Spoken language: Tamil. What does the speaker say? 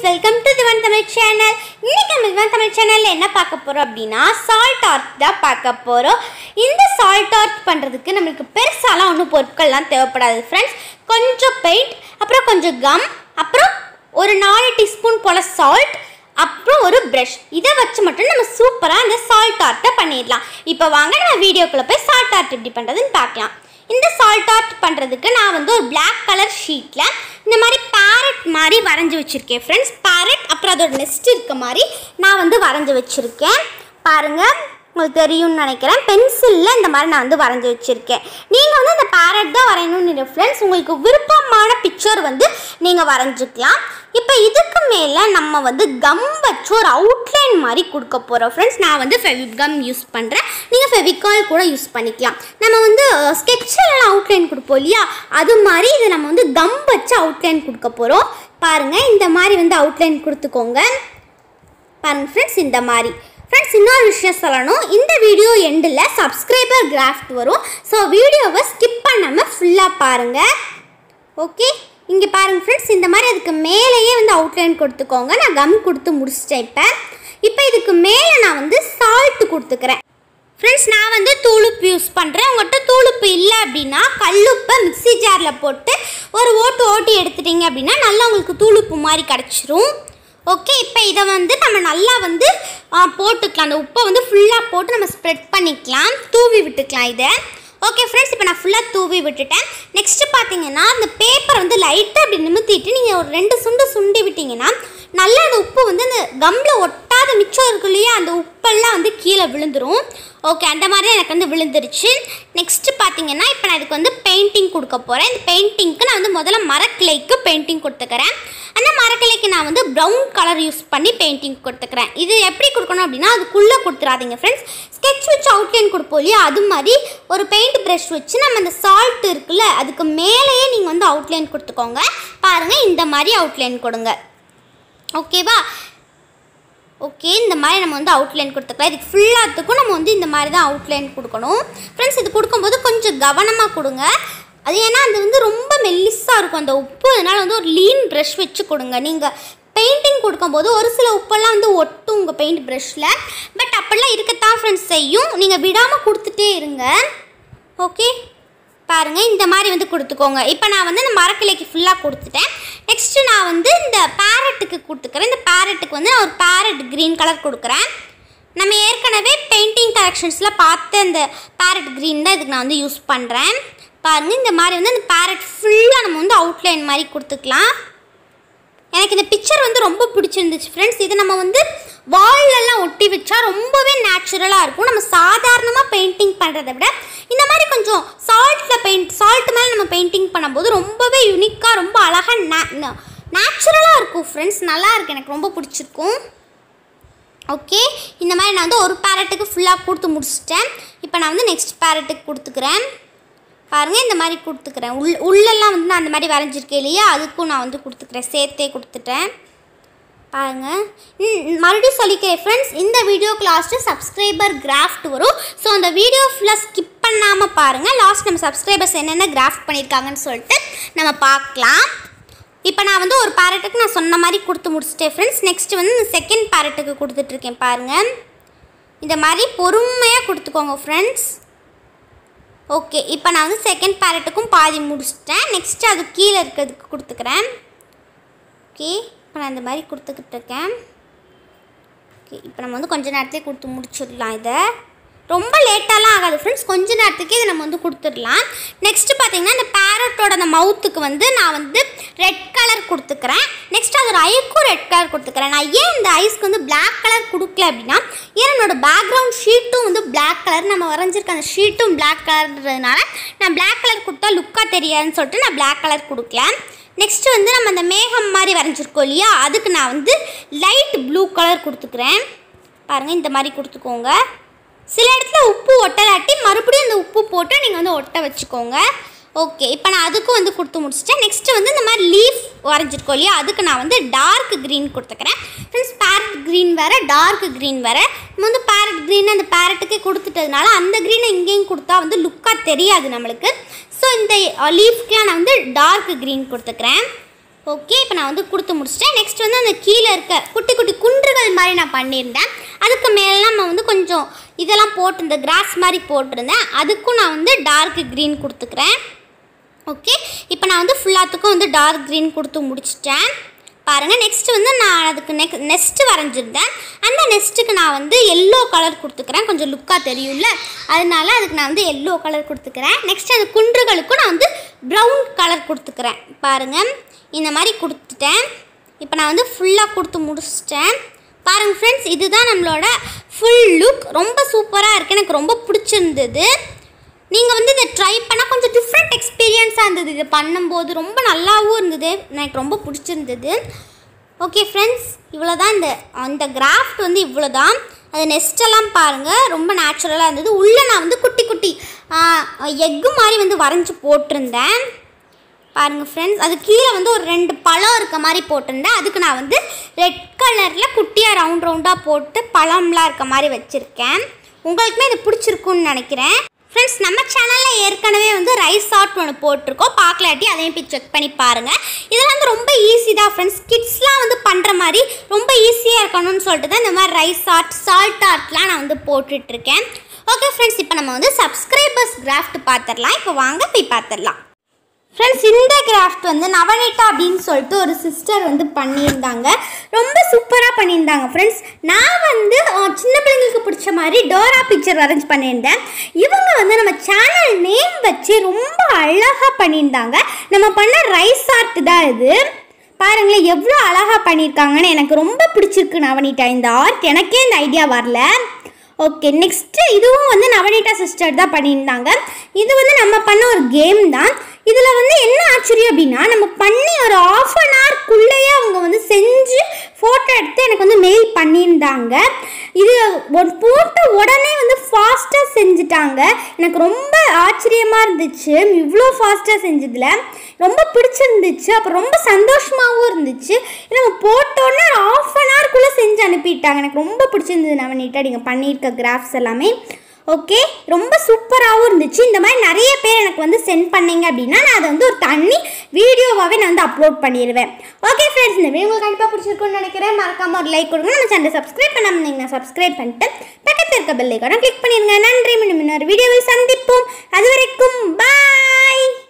welcome to Thivan Tamil channel இன்னைக்கு நம்ம திவன் தமிழ் சேனலில் என்ன பார்க்க போகிறோம் அப்படின்னா சால்ட் ஆர்ட் தான் பார்க்க போகிறோம் இந்த சால்ட் ஆர்ட் பண்ணுறதுக்கு நம்மளுக்கு பெருசாலாம் ஒன்றும் பொருட்கள்லாம் தேவைப்படாது ஃப்ரெண்ட்ஸ் கொஞ்சம் பெயிண்ட் அப்புறம் கொஞ்சம் கம் அப்புறம் ஒரு நாலு டீஸ்பூன் போல் சால்ட் அப்புறம் ஒரு ப்ரஷ் இதை வச்சு மட்டும் நம்ம சூப்பராக இந்த சால்ட் ஆர்ட்டை பண்ணிடலாம் இப்போ வாங்க நம்ம வீடியோக்குள்ளே போய் சால்ட் ஆர்ட் எப்படி பண்ணுறதுன்னு பார்க்கலாம் இந்த சால்ட் ஆர்ட் பண்ணுறதுக்கு நான் வந்து ஒரு Black கலர் ஷீட்டில் இந்த மாதிரி பேரட் மாதிரி வரைஞ்சி வச்சுருக்கேன் ஃப்ரெண்ட்ஸ் பேரட் அப்புறம் அதோட நெஸ்ட் இருக்க மாதிரி நான் வந்து வரைஞ்சி வச்சுருக்கேன் பாருங்கள் உங்களுக்கு தெரியும்னு நினைக்கிறேன் பென்சிலில் இந்த மாதிரி நான் வந்து வரைஞ்சி வச்சுருக்கேன் நீங்கள் வந்து அந்த பேரட் தான் வரையணும்னு ஃப்ரெண்ட்ஸ் உங்களுக்கு விருப்பமான பிக்சர் வந்து நீங்கள் வரைஞ்சிக்கலாம் இப்போ இதுக்கு மேலே நம்ம வந்து கம் வச்சு ஒரு அவுட்லைன் மாதிரி கொடுக்க போகிறோம் ஃப்ரெண்ட்ஸ் நான் வந்து ஃபெவிகம் யூஸ் பண்ணுறேன் நீங்கள் ஃபெவிகால் கூட யூஸ் பண்ணிக்கலாம் நம்ம வந்து ஸ்கெட்சில் அவுட்லைன் கொடுப்போம் இல்லையா அது மாதிரி இதை நம்ம வந்து கம் வச்சு அவுட்லைன் கொடுக்க போகிறோம் பாருங்கள் இந்த மாதிரி வந்து அவுட்லைன் கொடுத்துக்கோங்க பாருங்க ஃப்ரெண்ட்ஸ் இந்த மாதிரி ஃப்ரெண்ட்ஸ் இன்னொரு விஷயம் சொல்லணும் இந்த வீடியோ எண்டில் சப்ஸ்கிரைபர் கிராஃப்ட் வரும் ஸோ வீடியோவை ஸ்கிப் பண்ணாமல் ஃபுல்லாக பாருங்கள் ஓகே இங்கே பாருங்கள் ஃப்ரெண்ட்ஸ் இந்த மாதிரி அதுக்கு மேலேயே வந்து அவுட்லைன் கொடுத்துக்கோங்க நான் கம் கொடுத்து முடிச்சிட்டேன் இப்போ இப்போ இதுக்கு மேலே நான் வந்து சால்ட் கொடுத்துக்கிறேன் ஃப்ரெண்ட்ஸ் நான் வந்து தூளுப்பு யூஸ் பண்ணுறேன் உங்கள்கிட்ட தூளுப்பு இல்லை அப்படின்னா கல்லுப்பை மிக்ஸி ஜாரில் போட்டு ஒரு ஓட்டு ஓட்டி எடுத்துட்டீங்க அப்படின்னா நல்லா உங்களுக்கு தூளுப்பு மாதிரி கிடச்சிரும் ஓகே இப்போ இதை வந்து நம்ம நல்லா வந்து ஆ, போட்டுக்கலாம் அந்த உப்பை வந்து ஃபுல்லாக போட்டு நம்ம ஸ்ப்ரெட் பண்ணிக்கலாம் தூவி விட்டுக்கலாம் இதை ஓகே ஃப்ரெண்ட்ஸ் இப்போ நான் ஃபுல்லாக தூவி விட்டுட்டேன் நெக்ஸ்ட்டு பார்த்தீங்கன்னா அந்த பேப்பரை வந்து லைட்டாக அப்படி நிமித்திட்டு நீங்கள் ஒரு ரெண்டு சுண்டு சுண்டி விட்டீங்கன்னா நல்லா அந்த உப்பு வந்து அந்த கம்மில் ஒட்டாத மிச்சம் இருக்கு இல்லையா அந்த உப்பெல்லாம் வந்து கீழே விழுந்துரும் ஓகே அந்த மாதிரி தான் எனக்கு வந்து விழுந்துருச்சு நெக்ஸ்ட்டு பார்த்தீங்கன்னா இப்போ நான் இதுக்கு வந்து பெயிண்டிங் கொடுக்க போகிறேன் இந்த பெயிண்டிங்க்கு நான் வந்து முதல்ல மரக்கிளைக்கு பெயிண்டிங் கொடுத்துக்கிறேன் அந்த மரக்கிளைக்கு நான் வந்து ப்ரௌன் கலர் யூஸ் பண்ணி பெயிண்டிங் கொடுத்துக்கிறேன் இது எப்படி கொடுக்கணும் அப்படின்னா அதுக்குள்ளே கொடுத்துறாதீங்க ஃப்ரெண்ட்ஸ் ஸ்கெட்ச் வச்சு அவுட்லைன் கொடுப்போம் இல்லையா அது மாதிரி ஒரு பெயிண்ட் ப்ரஷ் வச்சு நம்ம அந்த சால்ட் இருக்குல்ல அதுக்கு மேலேயே நீங்கள் வந்து அவுட்லைன் கொடுத்துக்கோங்க பாருங்கள் இந்த மாதிரி அவுட்லைன் கொடுங்க ஓகேவா ஓகே இந்த மாதிரி நம்ம வந்து அவுட்லைன் கொடுத்துக்கலாம் இதுக்கு ஃபுல்லாத்துக்கும் நம்ம வந்து இந்த மாதிரி தான் அவுட்லைன் கொடுக்கணும் ஃப்ரெண்ட்ஸ் இது கொடுக்கும்போது கொஞ்சம் கவனமாக கொடுங்க அது ஏன்னா அது வந்து ரொம்ப மெல்லிஸாக இருக்கும் அந்த உப்பு அதனால் வந்து ஒரு லீன் ப்ரஷ் வச்சு கொடுங்க நீங்கள் பெயிண்டிங் கொடுக்கும்போது ஒரு சில உப்பெல்லாம் வந்து ஒட்டும் உங்கள் பெயிண்ட் ப்ரஷ்ஷில் பட் அப்படிலாம் இருக்கத்தான் ஃப்ரெண்ட்ஸ் செய்யும் நீங்கள் விடாமல் கொடுத்துட்டே இருங்க ஓகே பாருங்கள் இந்த மாதிரி வந்து கொடுத்துக்கோங்க இப்போ நான் வந்து இந்த மரக்கிளைக்கு ஃபுல்லாக கொடுத்துட்டேன் நெக்ஸ்ட்டு நான் வந்து இந்த பேரட்டுக்கு கொடுத்துக்கிறேன் இந்த பேரட்டுக்கு வந்து நான் ஒரு பேரட் க்ரீன் கலர் கொடுக்குறேன் நம்ம ஏற்கனவே பெயிண்டிங் கலெக்ஷன்ஸில் பார்த்த இந்த பேரட் க்ரீன் தான் இதுக்கு நான் வந்து யூஸ் பண்ணுறேன் பாருங்கள் இந்த மாதிரி வந்து அந்த பேரட் ஃபுல்லாக நம்ம வந்து அவுட்லைன் மாதிரி கொடுத்துக்கலாம் எனக்கு இந்த பிக்சர் வந்து ரொம்ப பிடிச்சிருந்துச்சு ஃப்ரெண்ட்ஸ் இது நம்ம வந்து வால்லெல்லாம் ஒட்டி வச்சா ரொம்பவே நேச்சுரலாக இருக்கும் நம்ம சாதாரணமாக பெயிண்டிங் பண்ணுறதை விட இந்த மாதிரி கொஞ்சம் சால்ட்டில் பெயிண்ட் சால்ட் மேலே நம்ம பெயிண்டிங் பண்ணும்போது ரொம்பவே யூனிக்காக ரொம்ப அழகாக நேச்சுரலாக இருக்கும் ஃப்ரெண்ட்ஸ் நல்லா இருக்கு எனக்கு ரொம்ப பிடிச்சிருக்கும் ஓகே இந்த மாதிரி நான் வந்து ஒரு பேரட்டுக்கு ஃபுல்லாக கொடுத்து முடிச்சிட்டேன் இப்போ நான் வந்து நெக்ஸ்ட் பேரட்டுக்கு கொடுத்துக்கிறேன் பாருங்கள் இந்த மாதிரி கொடுத்துக்கிறேன் உள் உள்ளெல்லாம் வந்து நான் அந்த மாதிரி வரைஞ்சிருக்கேன் இல்லையா அதுக்கும் நான் வந்து கொடுத்துக்கிறேன் சேர்த்தே கொடுத்துட்டேன் பாருங்கள் ம், மறுபடியும் சொல்லிக்கிறேன் ஃப்ரெண்ட்ஸ் இந்த வீடியோக்கு லாஸ்ட்டு சப்ஸ்கிரைபர் கிராஃப்ட் வரும் ஸோ அந்த வீடியோ ஃபுல்லாக ஸ்கிப் பண்ணாமல் பாருங்கள் லாஸ்ட் நம்ம சப்ஸ்கிரைபர்ஸ் என்னென்ன கிராஃப்ட் பண்ணியிருக்காங்கன்னு சொல்லிட்டு நம்ம பார்க்கலாம் இப்போ நான் வந்து ஒரு பேரட்டுக்கு நான் சொன்ன மாதிரி கொடுத்து முடிச்சிட்டேன் ஃப்ரெண்ட்ஸ் நெக்ஸ்ட் வந்து செகண்ட் பேரட்டுக்கு கொடுத்துட்ருக்கேன் பாருங்கள் இந்த மாதிரி பொறுமையாக கொடுத்துக்கோங்க ஃப்ரெண்ட்ஸ் ஓகே இப்போ நான் வந்து செகண்ட் பேரட்டுக்கும் பாதி முடிச்சிட்டேன் நெக்ஸ்ட்டு அது கீழே இருக்கிறதுக்கு கொடுத்துக்கிறேன் ஓகே இப்போ நான் இந்த மாதிரி கொடுத்துக்கிட்டு இருக்கேன் ஓகே இப்போ நம்ம வந்து கொஞ்ச நேரத்துலேயே கொடுத்து முடிச்சிடலாம் இதை ரொம்ப லேட்டாலாம் ஆகாது ஃப்ரெண்ட்ஸ் கொஞ்ச நேரத்துக்கே இதை நம்ம வந்து கொடுத்துடலாம் நெக்ஸ்ட்டு பார்த்தீங்கன்னா இந்த பேரட்டோட அந்த மவுத்துக்கு வந்து நான் வந்து ரெட் கலர் கொடுத்துக்கிறேன் நெக்ஸ்ட் அதோட ஐக்கும் ரெட் கலர் கொடுத்துக்கிறேன் நான் ஏன் இந்த ஐஸ்க்கு வந்து Black கலர் கொடுக்கல அப்படின்னா ஏன் என்னோட பேக்ரவுண்ட் ஷீட்டும் வந்து Black கலர் நம்ம வரைஞ்சிருக்க அந்த ஷீட்டும் Black கலர்ன்றதுனால நான் Black கலர் கொடுத்தா லுக்காக தெரியாதுன்னு சொல்லிட்டு நான் Black கலர் கொடுக்கல நெக்ஸ்ட் வந்து நம்ம அந்த மேகம் மாதிரி வரைஞ்சிருக்கோம் இல்லையா அதுக்கு நான் வந்து லைட் ப்ளூ கலர் கொடுத்துக்கிறேன் பாருங்கள் இந்த மாதிரி கொடுத்துக்கோங்க சில இடத்துல உப்பு ஒட்டலாட்டி மறுபடியும் இந்த உப்பு போட்டு நீங்கள் வந்து ஒட்ட வச்சுக்கோங்க ஓகே இப்போ நான் அதுக்கும் வந்து கொடுத்து முடிச்சிட்டேன் நெக்ஸ்ட்டு வந்து இந்த மாதிரி லீஃப் வரைஞ்சிருக்கோம் இல்லையா அதுக்கு நான் வந்து டார்க் க்ரீன் கொடுத்துக்கிறேன் ஃப்ரெண்ட்ஸ் பேரட் க்ரீன் வேறு டார்க் க்ரீன் வேறு நம்ம வந்து பேரட் க்ரீன் அந்த பேரட்டுக்கே கொடுத்துட்டதுனால அந்த க்ரீனை இங்கேயும் கொடுத்தா வந்து லுக்காக தெரியாது நம்மளுக்கு ஸோ இந்த லீஃப்க்குலாம் நான் வந்து டார்க் க்ரீன் கொடுத்துக்கிறேன் ஓகே இப்போ நான் வந்து கொடுத்து முடிச்சிட்டேன் நெக்ஸ்ட் வந்து அந்த கீழே இருக்க குட்டி குட்டி குன்றுகள் மாதிரி நான் பண்ணியிருந்தேன் அதுக்கு மேலெலாம் நம்ம வந்து கொஞ்சம் இதெல்லாம் போட்டு இந்த கிராஸ் மாதிரி போட்டிருந்தேன் அதுக்கும் நான் வந்து டார்க் க்ரீன் கொடுத்துக்கிறேன் ஓகே இப்போ நான் வந்து ஃபுல்லாத்துக்கும் வந்து டார்க் க்ரீன் கொடுத்து முடிச்சிட்டேன் பாருங்கள் நெக்ஸ்ட் வந்து நான் அதுக்கு நெக் நெஸ்ட்டு வரைஞ்சிருந்தேன் அந்த நெஸ்ட்டுக்கு நான் வந்து எல்லோ கலர் கொடுத்துக்கிறேன் கொஞ்சம் லுக்காக தெரியும்ல அதனால அதுக்கு நான் வந்து எல்லோ கலர் கொடுத்துக்கிறேன் நெக்ஸ்ட் அந்த குன்றுகளுக்கும் நான் வந்து ப்ரௌன் கலர் கொடுத்துக்கிறேன் பாருங்கள் இந்த மாதிரி கொடுத்துட்டேன் இப்போ நான் வந்து ஃபுல்லாக கொடுத்து முடிச்சிட்டேன் பாருங்கள் ஃப்ரெண்ட்ஸ் இதுதான் நம்மளோட ஃபுல் லுக் ரொம்ப சூப்பராக இருக்குது எனக்கு ரொம்ப பிடிச்சிருந்தது நீங்கள் வந்து இதை ட்ரை பண்ணால் கொஞ்சம் டிஃப்ரெண்ட் எக்ஸ்பீரியன்ஸாக இருந்தது இது பண்ணும்போது ரொம்ப நல்லாவும் இருந்தது எனக்கு ரொம்ப பிடிச்சிருந்தது ஓகே ஃப்ரெண்ட்ஸ் இவ்வளோ தான் இந்த அந்த கிராஃப்ட் வந்து இவ்வளோ தான் அது நெஸ்டெல்லாம் பாருங்கள் ரொம்ப நேச்சுரலாக இருந்தது உள்ளே நான் வந்து குட்டி குட்டி எக்கு மாதிரி வந்து வரைஞ்சி போட்டிருந்தேன் பாருங்கள் ஃப்ரெண்ட்ஸ் அது கீழே வந்து ஒரு ரெண்டு பழம் இருக்க மாதிரி போட்டிருந்தேன் அதுக்கு நான் வந்து ரெட் கலரில் குட்டியாக ரவுண்ட் ரவுண்டாக போட்டு பழம்லாம் இருக்க மாதிரி வச்சுருக்கேன் உங்களுக்குமே இது பிடிச்சிருக்குன்னு நினைக்கிறேன் ஃப்ரெண்ட்ஸ் நம்ம சேனலில் ஏற்கனவே வந்து ரைஸ் ஆர்ட் ஒன்று போட்டிருக்கோம் பார்க்கலாட்டி அதையும் போய் செக் பண்ணி பாருங்கள் இதெல்லாம் வந்து ரொம்ப ஈஸி தான் ஃப்ரெண்ட்ஸ் கிட்ஸ்லாம் வந்து பண்ணுற மாதிரி ரொம்ப ஈஸியாக இருக்கணும்னு சொல்லிட்டு தான் இந்த மாதிரி ரைஸ் ஆர்ட் சால்ட் ஆர்ட்லாம் நான் வந்து போட்டுட்ருக்கேன் ஓகே ஃப்ரெண்ட்ஸ் இப்போ நம்ம வந்து சப்ஸ்கிரைபர்ஸ் கிராஃப்ட் பார்த்துடலாம் இப்போ வாங்க போய் பார்த்துடலாம் ஃப்ரெண்ட்ஸ் இந்த கிராஃப்ட் வந்து நவனிதா அப்படின்னு சொல்லிட்டு ஒரு சிஸ்டர் வந்து பண்ணியிருந்தாங்க ரொம்ப சூப்பராக பண்ணியிருந்தாங்க ஃப்ரெண்ட்ஸ் நான் வந்து அஹ், சின்ன பிள்ளைங்களுக்கு பிடிச்ச மாதிரி டோரா பிக்சர் அரேஞ்ச் பண்ணியிருந்தேன் இவங்க வந்து நம்ம சேனல் நேம் வச்சு ரொம்ப அழகாக பண்ணியிருந்தாங்க நம்ம பண்ண ரைஸ் ஆர்ட் தான் இது பாருங்களேன் எவ்வளோ அழகாக பண்ணியிருக்காங்கன்னு எனக்கு ரொம்ப பிடிச்சிருக்கு நவனிதா இந்த ஆர்ட் எனக்கே இந்த ஐடியா வரல ஓகே நெக்ஸ்ட்டு இதுவும் வந்து நவனிதா சிஸ்டர் தான் பண்ணியிருந்தாங்க இது வந்து நம்ம பண்ண ஒரு கேம் தான் இதில் வந்து என்ன ஆச்சரியம் அப்படின்னா நம்ம பண்ணி ஒரு ஆஃப் அன் ஹவர்க்குள்ளேயே அவங்க வந்து செஞ்சு ஃபோட்டோ எடுத்து எனக்கு வந்து மெயில் பண்ணியிருந்தாங்க இது ஒரு போட்ட உடனே வந்து ஃபாஸ்ட்டாக செஞ்சுட்டாங்க எனக்கு ரொம்ப ஆச்சரியமாக இருந்துச்சு இவ்வளோ ஃபாஸ்ட்டாக செஞ்சதில் ரொம்ப பிடிச்சிருந்துச்சு அப்புறம் ரொம்ப சந்தோஷமாகவும் இருந்துச்சு இது நம்ம போட்டோன்னே ஆஃப் அன் ஹவர்க்குள்ளே செஞ்சு அனுப்பிட்டாங்க எனக்கு ரொம்ப பிடிச்சிருந்தது நான் நீட்டாக நீங்கள் பண்ணியிருக்க கிராஃப்ஸ் எல்லாமே ஓகே ரொம்ப சூப்பராகவும் இருந்துச்சு இந்த மாதிரி நிறைய பேர் எனக்கு வந்து சென்ட் பண்ணீங்க அப்படின்னா நான் அதை வந்து ஒரு தண்ணி வீடியோவாகவே நான் வந்து அப்லோட் பண்ணிடுவேன் ஓகே ஃப்ரெண்ட்ஸ் இந்த வீடியோ உங்களுக்கு கண்டிப்பாக பிடிச்சிருக்குன்னு நினைக்கிறேன் மறக்காம ஒரு லைக் கொடுங்க நம்ம சேனலை சப்ஸ்கிரைப் பண்ணாமல் இருந்தீங்கன்னா சப்ஸ்கிரைப் பண்ணிட்டு பக்கத்தில் இருக்க பெல் ஐக்கானை கிளிக் பண்ணிடுங்க நன்றி மீண்டும் இன்னொரு வீடியோவில் சந்திப்போம் அது வரைக்கும் பாய்